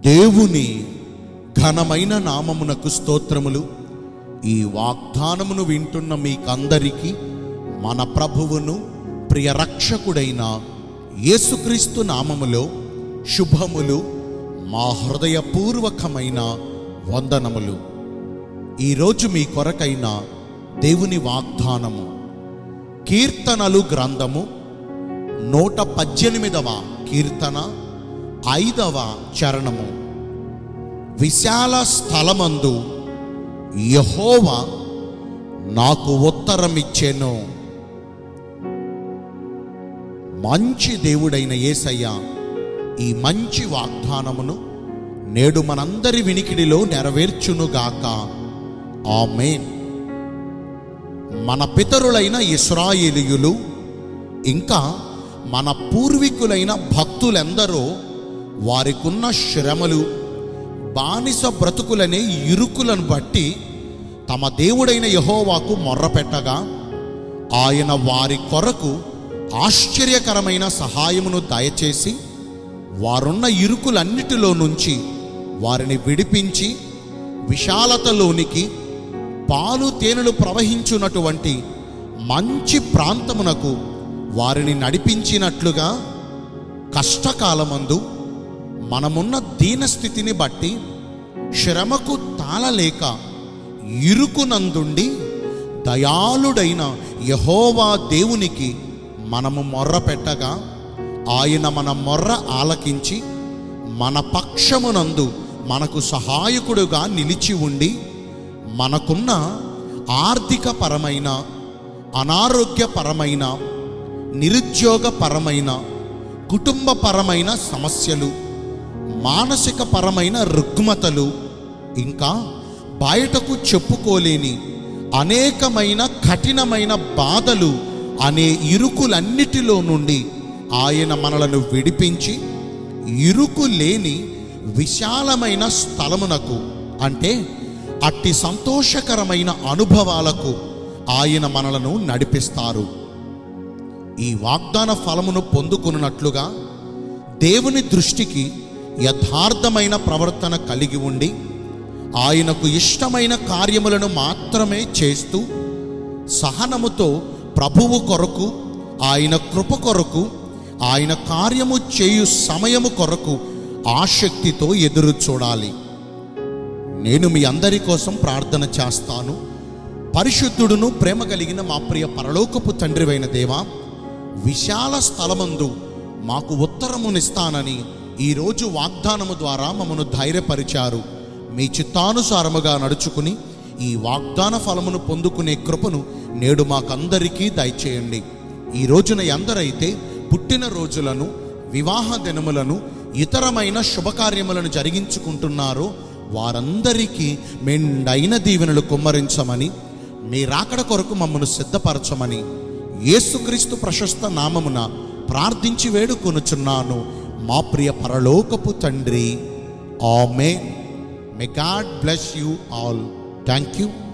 దేవుని ఘనమైన నామమునకు స్తోత్రములు ఈ వాగ్దానమును వింటున్న మీకందరికీ మన ప్రభువును ప్రియ రక్షకుడైన యేసుక్రీస్తు నామములో శుభములు మా హృదయపూర్వకమైన వందనములు ఈరోజు మీ కొరకైన దేవుని వాగ్దానము కీర్తనలు గ్రంథము నూట పద్దెనిమిదవ కీర్తన ఐదవ చరణము విశాల స్థలమందు యహోవా నాకు ఉత్తరమిచ్చెను మంచి దేవుడైన యేసయ్య ఈ మంచి వాగ్దానమును నేడు మనందరి వినికిడిలో నెరవేర్చునుగాక ఆమేన్ మన పితరులైన ఇస్రాయేలీయులు ఇంకా మన పూర్వీకులైన భక్తులెందరో వారికున్న శ్రమలు బానిస బ్రతుకులనే ఇరుకులను బట్టి తమ దేవుడైన యహోవాకు మొర్రపెట్టగా ఆయన వారి కొరకు ఆశ్చర్యకరమైన సహాయమును దయచేసి వారున్న ఇరుకులన్నిటిలో నుంచి వారిని విడిపించి విశాలతలోనికి పాలు తేనెలు ప్రవహించున్నటువంటి మంచి ప్రాంతమునకు వారిని నడిపించినట్లుగా కష్టకాలమందు మనమున్న దీనస్థితిని బట్టి శ్రమకు తాళలేక ఇరుకునందుండి దయాళుడైన యహోవా దేవునికి మనము మొర్ర పెట్టగా ఆయన మన మొర్ర ఆలకించి మన పక్షమునందు మనకు సహాయకుడుగా నిలిచి ఉండి మనకున్న ఆర్థికపరమైన అనారోగ్యపరమైన నిరుద్యోగపరమైన కుటుంబపరమైన సమస్యలు మానసిక పరమైన రుగ్మతలు ఇంకా బయటకు చెప్పుకోలేని అనేకమైన కఠినమైన బాధలు అనే ఇరుకులన్నిటిలో నుండి ఆయన మనలను విడిపించి ఇరుకు లేని విశాలమైన స్థలమునకు అంటే అట్టి సంతోషకరమైన అనుభవాలకు ఆయన మనలను నడిపిస్తారు ఈ వాగ్దాన ఫలమును పొందుకున్నట్లుగా దేవుని దృష్టికి యథార్థమైన ప్రవర్తన కలిగి ఉండి ఆయనకు ఇష్టమైన కార్యములను మాత్రమే చేస్తూ సహనముతో ప్రభువు కొరకు ఆయన కృప కొరకు ఆయన కార్యము చేయు సమయము కొరకు ఆసక్తితో ఎదురు చూడాలి నేను మీ అందరి కోసం ప్రార్థన చేస్తాను పరిశుద్ధుడును ప్రేమ కలిగిన మా ప్రియ పరలోకపు తండ్రివైన దేవా విశాల స్థలమందు మాకు ఉత్తరమునిస్తానని ఈరోజు వాగ్దానము ద్వారా మమ్మను ధైర్యపరిచారు మీ చిత్తానుసారముగా నడుచుకుని ఈ వాగ్దాన ఫలమును పొందుకునే కృపను నేడు మాకందరికీ దయచేయండి ఈ రోజున ఎందరైతే పుట్టిన రోజులను వివాహ దినములను ఇతరమైన శుభకార్యములను జరిగించుకుంటున్నారో వారందరికీ మెండైన దీవెనలు కుమ్మరించమని మీ రాకడ కొరకు మమ్మను సిద్ధపరచమని యేసుక్రీస్తు ప్రశస్త నామమున ప్రార్థించి వేడుకొనుచున్నాను మా ప్రియ పరలోకపు తండ్రి ఆమె may God bless you all thank you